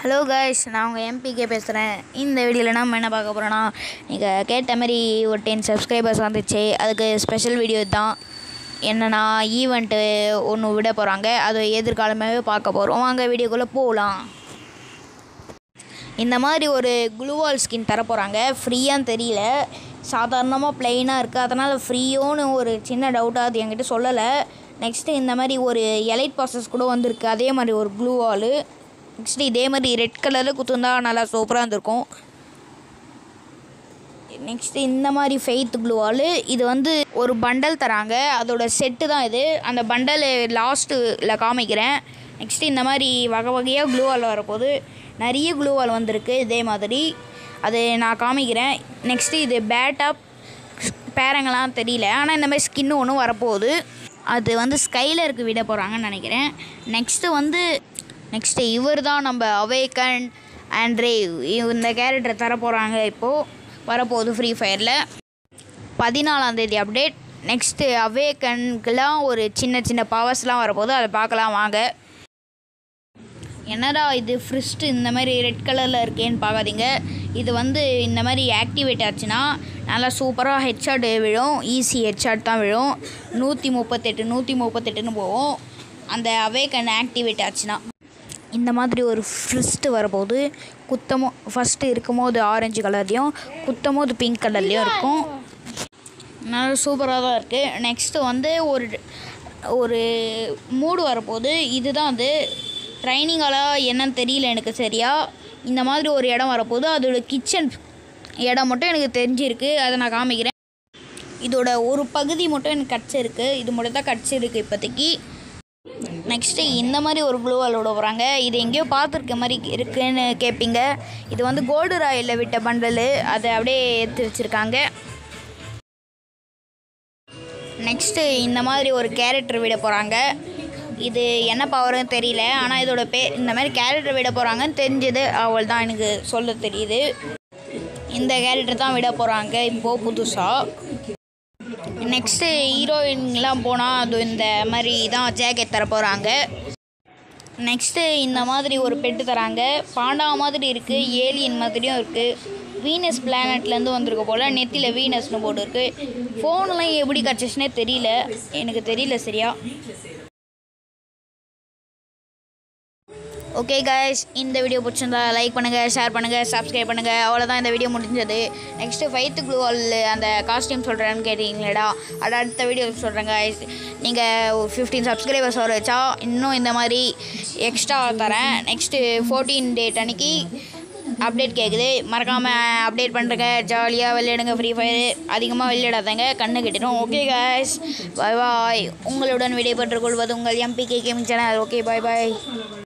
hello guys நான் உங்கள் MBK பேசுகிறேன் இந்த வீடியோவில் நம்ம என்ன பார்க்க போகிறோன்னா நீங்கள் கேட்ட மாதிரி ஒரு டென் சப்ஸ்கிரைபர்ஸ் வந்துச்சு அதுக்கு ஸ்பெஷல் வீடியோ தான் என்னென்னா ஈவெண்ட்டு ஒன்று விட போகிறாங்க அது எதிர்காலமாகவே பார்க்க போகிறோம் வாங்க வீடியோக்குள்ளே போகலாம் இந்த மாதிரி ஒரு குளுவால் ஸ்கின் தர போகிறாங்க ஃப்ரீயான்னு தெரியல சாதாரணமாக ப்ளெயினாக இருக்குது அதனால் ஃப்ரீயோன்னு ஒரு சின்ன டவுட்டாக அது என்கிட்ட சொல்லலை நெக்ஸ்ட்டு இந்த மாதிரி ஒரு எலைட் ப்ராசஸ் கூட வந்திருக்கு அதே மாதிரி ஒரு க்ளூவால் நெக்ஸ்ட்டு இதே மாதிரி ரெட் கலரில் குத்துந்தா நல்லா சூப்பராக இருந்திருக்கும் நெக்ஸ்ட்டு இந்த மாதிரி ஃபெய்த் க்ளூவால் இது வந்து ஒரு பண்டல் தராங்க அதோட செட்டு தான் இது அந்த பண்டல் லாஸ்ட்டில் காமிக்கிறேன் நெக்ஸ்ட்டு இந்த மாதிரி வகை வகையாக க்ளூவால் வரப்போகுது நிறைய க்ளூவால் வந்திருக்கு இதே மாதிரி அது நான் காமிக்கிறேன் நெக்ஸ்ட்டு இது பேட்டப் பேரங்களாம் தெரியல ஆனால் இந்த மாதிரி ஸ்கின்னு ஒன்று வரப்போகுது அது வந்து ஸ்கைலருக்கு விட போகிறாங்கன்னு நினைக்கிறேன் நெக்ஸ்ட்டு வந்து நெக்ஸ்ட்டு இவர் தான் நம்ம அவேக்கன் ஆண்ட்ரேவ் இந்த கேரக்டர் தர போகிறாங்க இப்போது வரப்போகுது ஃப்ரீ ஃபயரில் பதினாலாந்தேதி அப்டேட் நெக்ஸ்ட்டு அவேக்கனுக்கெலாம் ஒரு சின்ன சின்ன பவர்ஸ்லாம் வரப்போகுது அதை பார்க்கலாம் வாங்க என்னடா இது ஃப்ரிஸ்ட்டு இந்த மாதிரி ரெட் கலரில் இருக்கேன்னு பார்க்காதீங்க இது வந்து இந்த மாதிரி ஆக்டிவேட் ஆச்சுன்னா நல்லா சூப்பராக ஹெட்ஷாட் விழும் ஈஸி ஹெட்ஷாட் தான் விழும் நூற்றி முப்பத்தெட்டு நூற்றி முப்பத்தெட்டுன்னு போகும் அந்த அவேக்கன் ஆக்டிவேட் ஆச்சுன்னா இந்த மாதிரி ஒரு ஃப்ரிஸ்ட்டு வரப்போது குத்தமோ ஃபஸ்ட்டு இருக்கும்போது ஆரஞ்சு கலர்லேயும் குத்தம்போது பிங்க் கலர்லேயும் இருக்கும் நல்லா சூப்பராக தான் இருக்குது நெக்ஸ்ட்டு வந்து ஒரு ஒரு மூடு வரப்போகுது இதுதான் அது ட்ரைனிங்கால என்னன்னு தெரியல எனக்கு சரியா இந்த மாதிரி ஒரு இடம் வரப்போகுது அதோட கிச்சன் இடம் மட்டும் எனக்கு தெரிஞ்சிருக்கு அதை நான் காமிக்கிறேன் இதோட ஒரு பகுதி மட்டும் எனக்கு கிடச்சிருக்கு இது மட்டும் தான் கிடச்சிருக்கு இப்போதைக்கு நெக்ஸ்ட்டு இந்த மாதிரி ஒரு ப்ளூ வால் விட போகிறாங்க இது எங்கேயோ பார்த்துருக்க மாதிரி இருக்குன்னு கேட்பீங்க இது வந்து கோல்டு ராயில் விட்ட பண்டலு அதை அப்படியே எடுத்து வச்சுருக்காங்க நெக்ஸ்ட்டு இந்த மாதிரி ஒரு கேரக்டர் விட போகிறாங்க இது என்ன பவர்னு தெரியல ஆனால் இதோட பேர் இந்த மாதிரி கேரக்டர் விட போகிறாங்கன்னு தெரிஞ்சது அவள் தான் எனக்கு சொல்ல தெரியுது இந்த கேரக்டர் தான் விட போகிறாங்க இப்போது புதுசாக நெக்ஸ்ட்டு ஹீரோயின்லாம் போனால் அது இந்த மாதிரி தான் ஜேக்கெட் தர போகிறாங்க நெக்ஸ்ட்டு இந்த மாதிரி ஒரு பெட்டு தராங்க பாண்டா மாதிரி இருக்குது ஏலியன் மாதிரியும் இருக்குது வீனஸ் பிளானட்லேருந்து வந்திருக்க போல் நெத்தியில் வீனஸ்னு போட்டு இருக்கு ஃபோன்லாம் எப்படி கிடச்சிச்சுனே தெரியல எனக்கு தெரியல சரியா ஓகே கைஸ் இந்த வீடியோ பிடிச்சிருந்தா லைக் பண்ணுங்கள் ஷேர் பண்ணுங்கள் சப்ஸ்கிரைப் பண்ணுங்கள் அவ்வளோதான் இந்த வீடியோ முடிஞ்சது நெக்ஸ்ட்டு ஃபைத்து க்ளூ வால் அந்த காஸ்டியூம் சொல்கிறேன்னு கேட்டீங்களேடா அது அடுத்த வீடியோ சொல்கிறேன் கைஸ் நீங்கள் ஃபிஃப்டீன் சப்ஸ்கிரைபர்ஸ் வர வச்சா இன்னும் இந்த மாதிரி எக்ஸ்ட்ரா தரேன் நெக்ஸ்ட்டு ஃபோர்டீன் டேட் அன்னைக்கு அப்டேட் கேட்குது மறக்காமல் அப்டேட் பண்ணுறங்க ஜாலியாக விளையாடுங்க ஃப்ரீ ஃபயர் அதிகமாக விளையாடாதங்க கண்ணு கட்டிடும் ஓகே காய்ஸ் பாய் பாய் உங்களுடன் விடைபெற்றுக் கொள்வது உங்கள் MBK gaming channel okay bye பாய்